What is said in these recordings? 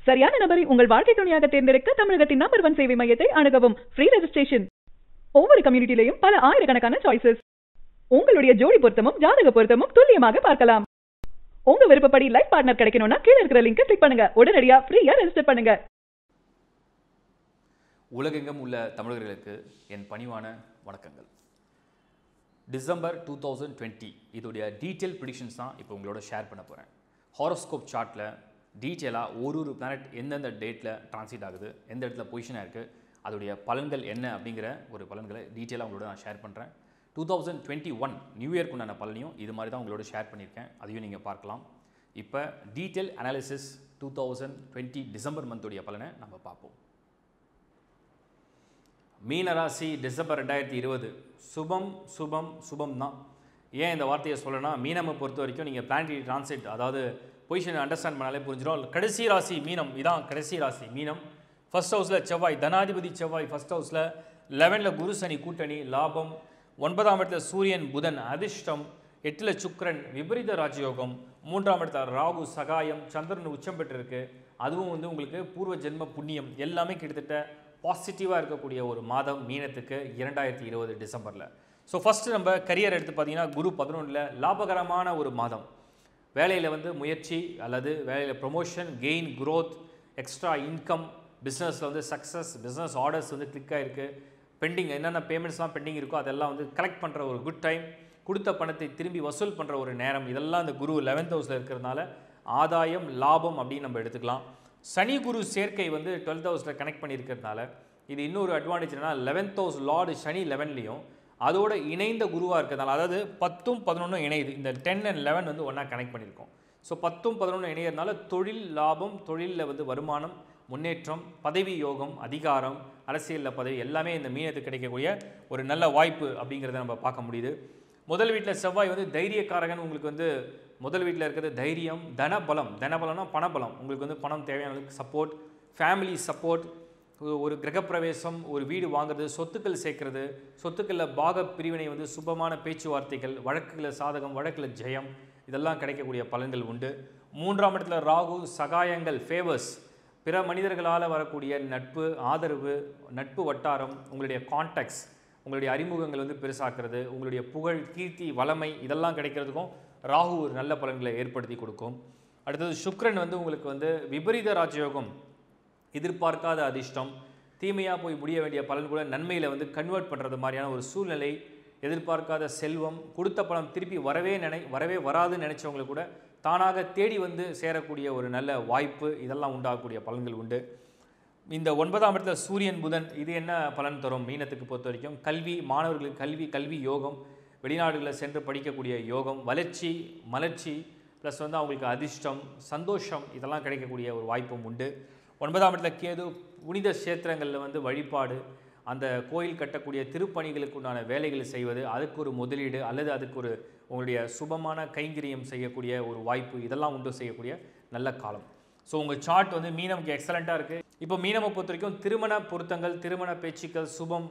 சரியான நபரை உங்கள் வாழ்க்கை துணையாக தேர்ந்தெடுக்க தமிழகத்தின் நம்பர் ஒன் சேவை மையத்தை அணுகவும் ஃப்ரீ ரெஜிஸ்ட்ரேஷன் ஒவ்வொரு கம்யூனிட்டிலையும் பல ஆயிரக்கணக்கான சாய்ஸஸ் உங்களுடைய ஜோடி பொருத்தமும் ஜாதக பொருத்தமும் துல்லியமாக பார்க்கலாம் உங்க விருப்பப்படி லைஃப் பார்ட்னர் கிடைக்கணும்னா கீழ இருக்கிற லிங்கை கிளிக் பண்ணுங்க உடனடியா ஃப்ரீயா ரெஜிஸ்டர் பண்ணுங்க உலகெங்கும் உள்ள தமிழர்களுக்கு என் பணிவான வணக்கங்கள் டிசம்பர் டூ தௌசண்ட் டுவெண்ட்டி இதோடைய டீட்டெயில் ப்ரிடிக்ஷன்ஸ் தான் இப்போ உங்களோட ஷேர் பண்ண போகிறேன் ஹாரோஸ்கோப் சார்ட்டில் டீட்டெயிலாக ஒரு ஒரு பிளானட் எந்தெந்த டேட்டில் டிரான்சிட் ஆகுது எந்த இடத்துல பொசிஷனாக இருக்குது அதோடைய பலன்கள் என்ன அப்படிங்கிற ஒரு பலன்களை டீட்டெயிலாக உங்களோட நான் ஷேர் பண்ணுறேன் two thousand twenty one new இயர்க்கு உண்டான பலனையும் இது மாதிரி தான் உங்களோட ஷேர் பண்ணியிருக்கேன் அதையும் நீங்கள் பார்க்கலாம் இப்போ detail analysis two thousand twenty December மந்தோடைய பலனை நம்ம பார்ப்போம் மீனராசி டிசம்பர் ரெண்டாயிரத்தி இருபது சுபம் சுபம் சுபம் தான் ஏன் இந்த வார்த்தையை சொல்லனா மீனமை பொறுத்த வரைக்கும் நீங்கள் பிளானட்டரி டிரான்சிட் அதாவது பொசிஷனை அண்டர்ஸ்டாண்ட் பண்ணாலே புரிஞ்சிடும் கடைசி ராசி மீனம் இதான் கடைசி ராசி மீனம் ஃபர்ஸ்ட் ஹவுஸில் செவ்வாய் தனாதிபதி செவ்வாய் ஃபர்ஸ்ட் ஹவுஸில் லெவனில் குரு சனி கூட்டணி லாபம் ஒன்பதாம் இடத்துல சூரியன் புதன் அதிர்ஷ்டம் எட்டில் சுக்கிரன் விபரீத ராஜயோகம் மூன்றாம் இடத்துல ராகு சகாயம் சந்திரன் உச்சம் பெற்றிருக்கு அதுவும் வந்து உங்களுக்கு பூர்வ ஜென்ம புண்ணியம் எல்லாமே கிட்டத்தட்ட பாசிட்டிவாக இருக்கக்கூடிய ஒரு மாதம் மீனத்துக்கு இரண்டாயிரத்தி இருபது டிசம்பரில் ஸோ ஃபஸ்ட்டு நம்ம கரியர் எடுத்து பார்த்தீங்கன்னா குரு பதினொன்றில் லாபகரமான ஒரு மாதம் வேலையில் வந்து முயற்சி அல்லது வேலையில் promotion gain growth extra income பிஸ்னஸில் வந்து சக்ஸஸ் பிஸ்னஸ் ஆர்டர்ஸ் வந்து கிளிக் ஆகிருக்கு பெண்டிங் என்னென்ன பேமெண்ட்ஸ்லாம் பெண்டிங் இருக்கோ அதெல்லாம் வந்து கலெக்ட் பண்ணுற ஒரு குட் டைம் கொடுத்த பணத்தை திரும்பி வசூல் பண்ணுற ஒரு நேரம் இதெல்லாம் இந்த குரு லெவன்த் ஹவுஸில் இருக்கிறதுனால ஆதாயம் லாபம் அப்படின்னு நம்ம எடுத்துக்கலாம் சனி குரு சேர்க்கை வந்து டுவெல்த் ஹவுஸில் கனெக்ட் பண்ணியிருக்கிறதுனால இது இன்னொரு அட்வான்டேஜ் என்னன்னா லெவன்த் ஹவுஸ் லார்டு சனி லெவன்லேயும் அதோட இணைந்த குருவாக இருக்கிறதுனால அதாவது பத்தும் பதினொன்றும் இணையுது இந்த டென் அண்ட் லெவன் வந்து ஒன்றா கனெக்ட் பண்ணியிருக்கோம் ஸோ பத்தும் பதினொன்று இணையறதுனால தொழில் லாபம் தொழிலில் வந்து வருமானம் முன்னேற்றம் பதவி யோகம் அதிகாரம் அரசியலில் பதவி எல்லாமே இந்த மீனத்துக்கு கிடைக்கக்கூடிய ஒரு நல்ல வாய்ப்பு அப்படிங்கிறத நம்ம பார்க்க முடியுது முதல் வீட்டில் செவ்வாய் வந்து தைரியக்காரகன் உங்களுக்கு வந்து முதல் வீட்டில் இருக்கிறது தைரியம் தனபலம் தனபலம்னா பணபலம் உங்களுக்கு வந்து பணம் தேவையானதுக்கு சப்போர்ட் ஃபேமிலி சப்போர்ட் ஒரு கிரகப்பிரவேசம் ஒரு வீடு வாங்குறது சொத்துக்கள் சேர்க்கறது சொத்துக்களில் பாக பிரிவினை வந்து சுபமான பேச்சுவார்த்தைகள் வழக்குகளில் சாதகம் வழக்கில் ஜெயம் இதெல்லாம் கிடைக்கக்கூடிய பலன்கள் உண்டு மூன்றாம் இடத்துல ராகு சகாயங்கள் ஃபேவர்ஸ் பிற மனிதர்களால் வரக்கூடிய நட்பு ஆதரவு நட்பு வட்டாரம் உங்களுடைய கான்டாக்ட்ஸ் உங்களுடைய அறிமுகங்கள் வந்து பெருசாக்குறது உங்களுடைய புகழ் கீர்த்தி வளமை இதெல்லாம் கிடைக்கிறதுக்கும் ராகு ஒரு நல்ல பலன்களை ஏற்படுத்தி கொடுக்கும் அடுத்தது சுக்கிரன் வந்து உங்களுக்கு வந்து விபரீத ராஜயோகம் எதிர்பார்க்காத அதிர்ஷ்டம் தீமையாக போய் முடிய வேண்டிய பலன் கூட நன்மையில் வந்து கன்வெர்ட் பண்ணுறது மாதிரியான ஒரு சூழ்நிலை எதிர்பார்க்காத செல்வம் கொடுத்த பணம் திருப்பி வரவே நினை வரவே வராதுன்னு நினச்சவங்களுக்கு கூட தானாக தேடி வந்து சேரக்கூடிய ஒரு நல்ல வாய்ப்பு இதெல்லாம் உண்டாகக்கூடிய பலன்கள் உண்டு இந்த ஒன்பதாம் இடத்துல சூரியன் புதன் இது என்ன பலன் தரும் மீனத்துக்கு பொறுத்த வரைக்கும் கல்வி மாணவர்களுக்கு கல்வி கல்வி யோகம் வெளிநாடுகளில் சென்று படிக்கக்கூடிய யோகம் வளர்ச்சி மலர்ச்சி ப்ளஸ் வந்து அவங்களுக்கு அதிர்ஷ்டம் சந்தோஷம் இதெல்லாம் கிடைக்கக்கூடிய ஒரு வாய்ப்பும் உண்டு ஒன்பதாம் இடத்துல கேது புனித கஷேத்திரங்களில் வந்து வழிபாடு அந்த கோயில் கட்டக்கூடிய திருப்பணிகளுக்கு உண்டான வேலைகளை செய்வது அதுக்கு ஒரு முதலீடு அல்லது அதுக்கு ஒரு உங்களுடைய சுபமான கைங்கரியம் செய்யக்கூடிய ஒரு வாய்ப்பு இதெல்லாம் உண்டு செய்யக்கூடிய நல்ல காலம் ஸோ உங்கள் சார்ட் வந்து மீனமுக்கு எக்ஸலண்ட்டாக இருக்குது இப்போ மீனமை பொறுத்த வரைக்கும் திருமண பொருத்தங்கள் திருமண பேச்சுக்கள் சுபம்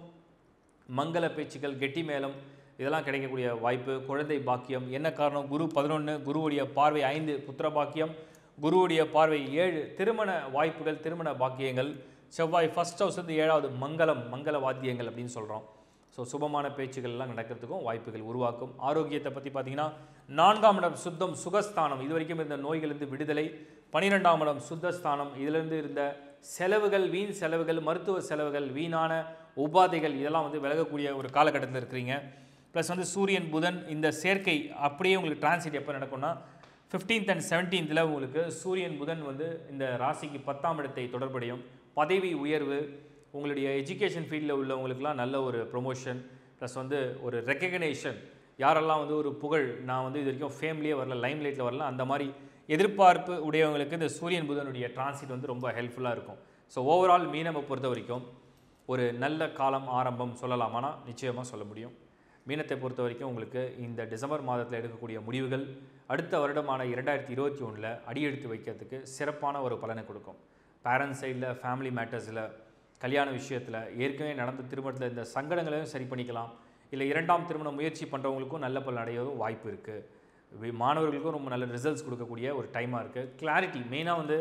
மங்கள பேச்சுக்கள் கெட்டி மேளம் இதெல்லாம் கிடைக்கக்கூடிய வாய்ப்பு குழந்தை பாக்கியம் என்ன காரணம் குரு பதினொன்று குருவுடைய பார்வை ஐந்து புத்திர பாக்கியம் குருவுடைய பார்வை ஏழு திருமண வாய்ப்புகள் திருமண பாக்கியங்கள் செவ்வாய் ஃபர்ஸ்ட் ஹவுஸ் வந்து ஏழாவது மங்களம் மங்கள வாத்தியங்கள் அப்படின்னு சொல்கிறோம் ஸோ சுபமான பேச்சுகள்லாம் நடக்கிறதுக்கும் வாய்ப்புகள் உருவாக்கும் ஆரோக்கியத்தை பற்றி பார்த்தீங்கன்னா நான்காம் இடம் சுத்தம் சுகஸ்தானம் இது வரைக்கும் இருந்த நோய்களிலிருந்து விடுதலை பன்னிரெண்டாம் இடம் சுத்தஸ்தானம் இதிலிருந்து இருந்த செலவுகள் வீண் செலவுகள் மருத்துவ செலவுகள் வீணான உபாதைகள் இதெல்லாம் வந்து விலகக்கூடிய ஒரு காலகட்டத்தில் இருக்கிறீங்க ப்ளஸ் வந்து சூரியன் புதன் இந்த சேர்க்கை அப்படியே உங்களுக்கு டிரான்சிட் எப்போ நடக்கும்னா ஃபிஃப்டீன்த் அண்ட் செவன்டீன்த்தில் உங்களுக்கு சூரியன் புதன் வந்து இந்த ராசிக்கு பத்தாம் இடத்தை தொடர்புடையும் பதவி உயர்வு உங்களுடைய எஜுகேஷன் ஃபீல்டில் உள்ளவங்களுக்குலாம் நல்ல ஒரு ப்ரொமோஷன் ப்ளஸ் வந்து ஒரு ரெக்கக்னேஷன் யாரெல்லாம் வந்து ஒரு புகழ் நான் வந்து இது வரைக்கும் ஃபேம்லியே வரல லைம் லைட்டில் வரல அந்த மாதிரி எதிர்பார்ப்பு உடையவங்களுக்கு இந்த சூரியன் புதனுடைய டிரான்சிட் வந்து ரொம்ப ஹெல்ப்ஃபுல்லாக இருக்கும் ஸோ ஓவரால் மீனமை பொறுத்த வரைக்கும் ஒரு நல்ல காலம் ஆரம்பம் சொல்லலாமானா நிச்சயமாக சொல்ல முடியும் மீனத்தை பொறுத்த வரைக்கும் உங்களுக்கு இந்த டிசம்பர் மாதத்தில் எடுக்கக்கூடிய முடிவுகள் அடுத்த வருடமான இரண்டாயிரத்தி இருபத்தி ஒன்றில் அடியெடுத்து வைக்கிறதுக்கு சிறப்பான ஒரு பலனை கொடுக்கும் பேரண்ட்ஸ் சைடில் ஃபேமிலி மேட்டர்ஸில் கல்யாண விஷயத்தில் ஏற்கனவே நடந்த திருமணத்தில் இந்த சங்கடங்களையும் சரி பண்ணிக்கலாம் இல்லை இரண்டாம் திருமண முயற்சி பண்ணுறவங்களுக்கும் நல்ல பலன் அடையவும் வாய்ப்பு இருக்குது மாணவர்களுக்கும் ரொம்ப நல்ல ரிசல்ட்ஸ் கொடுக்கக்கூடிய ஒரு டைமாக இருக்குது கிளாரிட்டி மெயினாக வந்து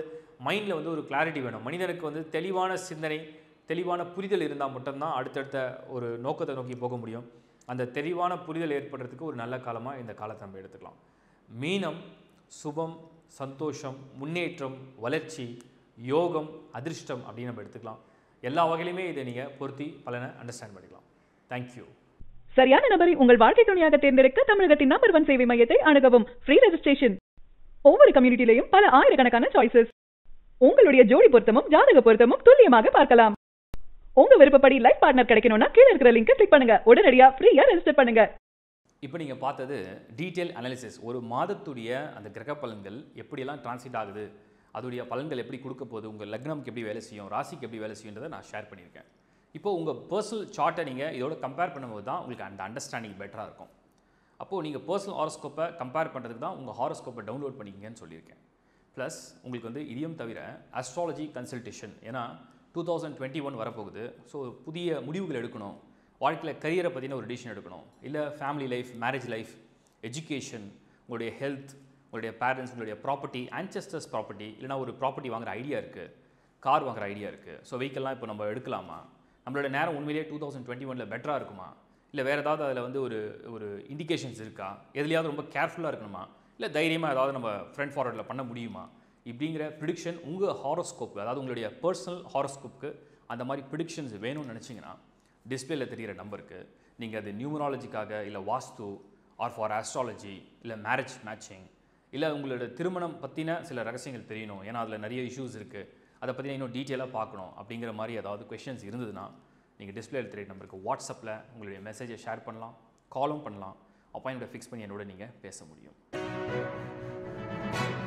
மைண்டில் வந்து ஒரு கிளாரிட்டி வேணும் மனிதனுக்கு வந்து தெளிவான சிந்தனை தெளிவான புரிதல் இருந்தால் மட்டும்தான் அடுத்தடுத்த ஒரு நோக்கத்தை நோக்கி போக முடியும் அந்த தெளிவான புரிதல் ஏற்படுறதுக்கு ஒரு நல்ல காலமாக இந்த காலத்தை நம்ம எடுத்துக்கலாம் மீனம் சுபம் சந்தோஷம் முன்னேற்றம் வளர்ச்சி யோகம் அதிர்ஷ்டம் அப்படின்னு நம்ம எடுத்துக்கலாம் எல்லா வகையிலுமே இதை நீங்கள் பொருத்தி பலனை அண்டர்ஸ்டாண்ட் பண்ணிக்கலாம் தேங்க்யூ சரியான நபரை உங்கள் வாழ்க்கை துணையாக தேர்ந்தெடுக்க தமிழகத்தின் நம்பர் ஒன் சேவை மையத்தை அணுகவும் ஃப்ரீ ரெஜிஸ்ட்ரேஷன் ஒவ்வொரு கம்யூனிட்டிலையும் பல ஆயிரக்கணக்கான சாய்ஸஸ் உங்களுடைய ஜோடி பொருத்தமும் ஜாதக பொருத்தமும் துல்லியமாக பார்க்கலாம் உங்க விருப்பப்படி லைஃப் பார்ட்னர் கிடைக்கணும்னா கீழ இருக்கிற லிங்கை கிளிக் பண்ணுங்க உடனடியா ஃப்ரீயா ரெஜிஸ்டர் பண்ணுங்க இப்போ நீங்கள் பார்த்தது டீட்டெயில் அனாலிசிஸ் ஒரு மாதத்துடைய அந்த கிரக பலன்கள் எப்படியெல்லாம் டிரான்சிட் ஆகுது அதோடைய பலன்கள் எப்படி கொடுக்க போகுது உங்கள் லக்னம்க்கு எப்படி வேலை செய்யும் ராசிக்கு எப்படி வேலை செய்யுன்றதை நான் ஷேர் பண்ணியிருக்கேன் இப்போ உங்கள் பர்சனல் சார்ட்டை நீங்கள் இதோட கம்பேர் பண்ணும்போது தான் உங்களுக்கு அந்த அண்டர்ஸ்டாண்டிங் பெட்டராக இருக்கும் அப்போது நீங்கள் பர்சனல் ஹாரோஸ்கோப்பை கம்பேர் பண்ணுறதுக்கு தான் உங்கள் ஹாரோஸ்கோப்பை டவுன்லோட் பண்ணிக்கங்கன்னு சொல்லியிருக்கேன் ப்ளஸ் உங்களுக்கு வந்து இதையும் தவிர அஸ்ட்ராலஜி கன்சல்டேஷன் ஏன்னா டூ தௌசண்ட் டுவெண்ட்டி ஒன் வரப்போகுது ஸோ புதிய முடிவுகள் எடுக்கணும் வாழ்க்கையில் கரியரை பற்றின ஒரு டிசிஷன் எடுக்கணும் இல்லை family life marriage life education உங்களுடைய ஹெல்த் உங்களுடைய பேரண்ட்ஸ் உங்களுடைய ப்ராப்பர்ட்டி ஆன்செஸ்டர்ஸ் ப்ராப்பர்ட்டி இல்லைனா ஒரு ப்ராப்பர்ட்டி வாங்குற ஐடியா இருக்குது கார் வாங்குற ஐடியா இருக்குது ஸோ வெஹிக்கல்லாம் இப்போ நம்ம எடுக்கலாமா நம்மளோட நேரம் உண்மையிலேயே டூ தௌசண்ட் டுவெண்ட்டி ஒனில் பெட்டராக இருக்குமா இல்லை வேறு ஏதாவது அதில் வந்து ஒரு ஒரு இண்டிகேஷன்ஸ் இருக்கா எதுலையாவது ரொம்ப கேர்ஃபுல்லாக இருக்கணுமா இல்லை தைரியமாக ஏதாவது நம்ம ஃப்ரண்ட் ஃபார்வர்டில் பண்ண முடியுமா இப்படிங்கிற ப்ரிடிக்ஷன் உங்கள் ஹாரோஸ்கோப் அதாவது உங்களுடைய பர்சனல் ஹாரோஸ்கோப்புக்கு அந்த மாதிரி ப்ரிடிக்ஷன்ஸ் வேணும்னு நினச்சிங்கன்னா டிஸ்பிளேல தெரிகிற நம்பருக்கு நீங்கள் அது நியூமராலஜிக்காக இல்லை வாஸ்து ஆர் ஃபார் ஆஸ்ட்ராலஜி இல்லை மேரேஜ் மேட்சிங் இல்லை உங்களோட திருமணம் பற்றின சில ரகசியங்கள் தெரியணும் ஏன்னா அதில் நிறைய இஷ்யூஸ் இருக்குது அதை பற்றி இன்னும் டீட்டெயிலாக பார்க்கணும் அப்படிங்கிற மாதிரி ஏதாவது கொஷின்ஸ் இருந்ததுன்னா நீங்கள் டிஸ்பிளேல தெரிய நம்பருக்கு வாட்ஸ்அப்பில் உங்களுடைய மெசேஜை ஷேர் பண்ணலாம் காலும் பண்ணலாம் அப்பாயின்மெண்ட்டை ஃபிக்ஸ் பண்ணி என்னோட நீங்கள் பேச முடியும்